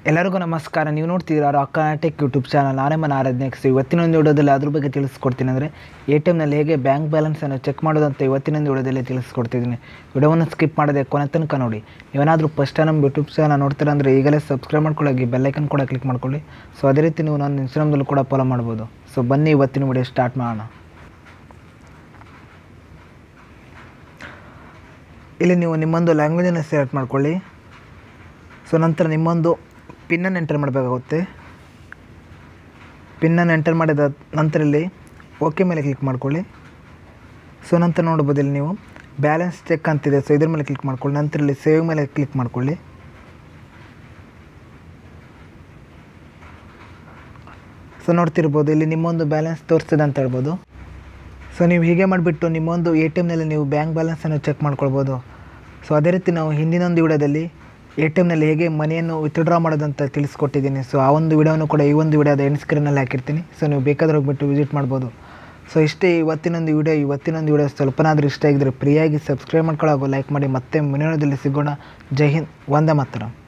ಎಲ್ಲರಿಗೂ ನಮಸ್ಕಾರ ನೀವು ನೋಡ್ತಿದ್ದೀರಾ ರಾಕ್ ಟೆಕ್ ಯೂಟ್ಯೂಬ್ ಚಾನಲ್ ನಾನೇ ಮನ ಆರಾಧನೆಕ್ಸ್ ಇವತ್ತಿನೊಂದು ವಿಡಿಯೋದಲ್ಲಿ ಅದ್ರ ಬಗ್ಗೆ ತಿಳಿಸ್ಕೊಡ್ತೀನಿ ಅಂದರೆ ಎ ಟಿ ಎಮ್ನಲ್ಲಿ ಹೇಗೆ ಬ್ಯಾಂಕ್ ಬ್ಯಾಲೆನ್ಸನ್ನು ಚೆಕ್ ಮಾಡೋದಂತ ಇವತ್ತಿನೊಂದು ವಿಡಿಯೋದಲ್ಲಿ ತಿಳಿಸ್ಕೊಡ್ತಿದ್ದೀನಿ ವಿಡಿಯೋವನ್ನು ಸ್ಕಿಪ್ ಮಾಡದೆ ಕೊನೆ ತನಕ ನೋಡಿ ನೀವೇನಾದರೂ ಫಸ್ಟ್ ನಮ್ಮ ಯೂಟ್ಯೂಬ್ ಚಾನಲ್ ನೋಡ್ತೀರಾ ಅಂದರೆ ಈಗಲೇ ಸಬ್ಸ್ಕ್ರೈಬ್ ಮಾಡ್ಕೊಳ್ಳಿ ಬೆಲ್ಲೈಕನ್ ಕೂಡ ಕ್ಲಿಕ್ ಮಾಡ್ಕೊಳ್ಳಿ ಸೊ ಅದೇ ರೀತಿ ನೀವು ನನ್ನ ಇನ್ಸ್ಟಾಗ್ರಾಮ್ದಲ್ಲೂ ಕೂಡ ಫಾಲೋ ಮಾಡ್ಬೋದು ಸೊ ಬನ್ನಿ ಇವತ್ತಿನ ವಿಡಿಯೋ ಸ್ಟಾರ್ಟ್ ಮಾಡೋಣ ಇಲ್ಲಿ ನೀವು ನಿಮ್ಮೊಂದು ಲ್ಯಾಂಗ್ವೇಜನ್ನು ಸೆಲೆಕ್ಟ್ ಮಾಡ್ಕೊಳ್ಳಿ ಸೊ ನಂತರ ನಿಮ್ಮೊಂದು ಪಿನ್ನನ್ನು ಎಂಟರ್ ಮಾಡಬೇಕಾಗುತ್ತೆ ಪಿನ್ನನ್ನು ಎಂಟರ್ ಮಾಡಿದ ನಂತರ ಇಲ್ಲಿ ಓಕೆ ಮೇಲೆ ಕ್ಲಿಕ್ ಮಾಡ್ಕೊಳ್ಳಿ ಸೊ ನಂತರ ನೋಡ್ಬೋದು ಇಲ್ಲಿ ನೀವು ಬ್ಯಾಲೆನ್ಸ್ ಚೆಕ್ ಅಂತಿದೆ ಸೊ ಇದ್ರ ಮೇಲೆ ಕ್ಲಿಕ್ ಮಾಡ್ಕೊಳ್ಳಿ ನಂತರ ಇಲ್ಲಿ ಸೇವ್ ಮೇಲೆ ಕ್ಲಿಕ್ ಮಾಡ್ಕೊಳ್ಳಿ ಸೊ ನೋಡ್ತಿರ್ಬೋದು ಇಲ್ಲಿ ನಿಮ್ಮೊಂದು ಬ್ಯಾಲೆನ್ಸ್ ತೋರಿಸ್ತದೆ ಅಂತ ಹೇಳ್ಬೋದು ಸೊ ನೀವು ಹೀಗೆ ಮಾಡಿಬಿಟ್ಟು ನಿಮ್ಮೊಂದು ಎ ಟಿ ಎಮ್ನಲ್ಲಿ ನೀವು ಬ್ಯಾಂಕ್ ಬ್ಯಾಲೆನ್ಸನ್ನು ಚೆಕ್ ಮಾಡ್ಕೊಳ್ಬೋದು ಸೊ ಅದೇ ರೀತಿ ನಾವು ಹಿಂದಿನೊಂದು ವಿಡಿಯೋದಲ್ಲಿ ಎ ಟಿ ಎಮ್ನಲ್ಲಿ ಹೇಗೆ ಮನಿಯನ್ನು ವಿತ್ಡ್ರಾ ಮಾಡೋದಂತ ತಿಳಿಸ್ಕೊಟ್ಟಿದ್ದೀನಿ ಸೊ ಆ ಒಂದು ವಿಡಿಯೋನು ಕೂಡ ಈ ಒಂದು ವಿಡಿಯೋದ ಎಂಡ್ ಸ್ಕ್ರೀನಲ್ಲಿ ಹಾಕಿರ್ತೀನಿ ಸೊ ನೀವು ಬೇಕಾದ್ರೆ ಹೋಗ್ಬಿಟ್ಟು ವಿಸಿಟ್ ಮಾಡ್ಬೋದು ಸೊ ಇಷ್ಟೇ ಇವತ್ತಿನೊಂದು ವಿಡಿಯೋ ಇವತ್ತಿನೊಂದು ವಿಡಿಯೋ ಸ್ವಲ್ಪನಾದರೂ ಇಷ್ಟ ಆಗಿದ್ರೆ ಫ್ರೀಯಾಗಿ ಸಬ್ಸ್ಕ್ರೈಬ್ ಮಾಡ್ಕೊಳ್ಳೋದು ಲೈಕ್ ಮಾಡಿ ಮತ್ತೆ ಮುಂದಿನದಲ್ಲಿ ಸಿಗೋಣ ಜೈ ಹಿಂದ್ ವಂದೇ ಮಾತರಂ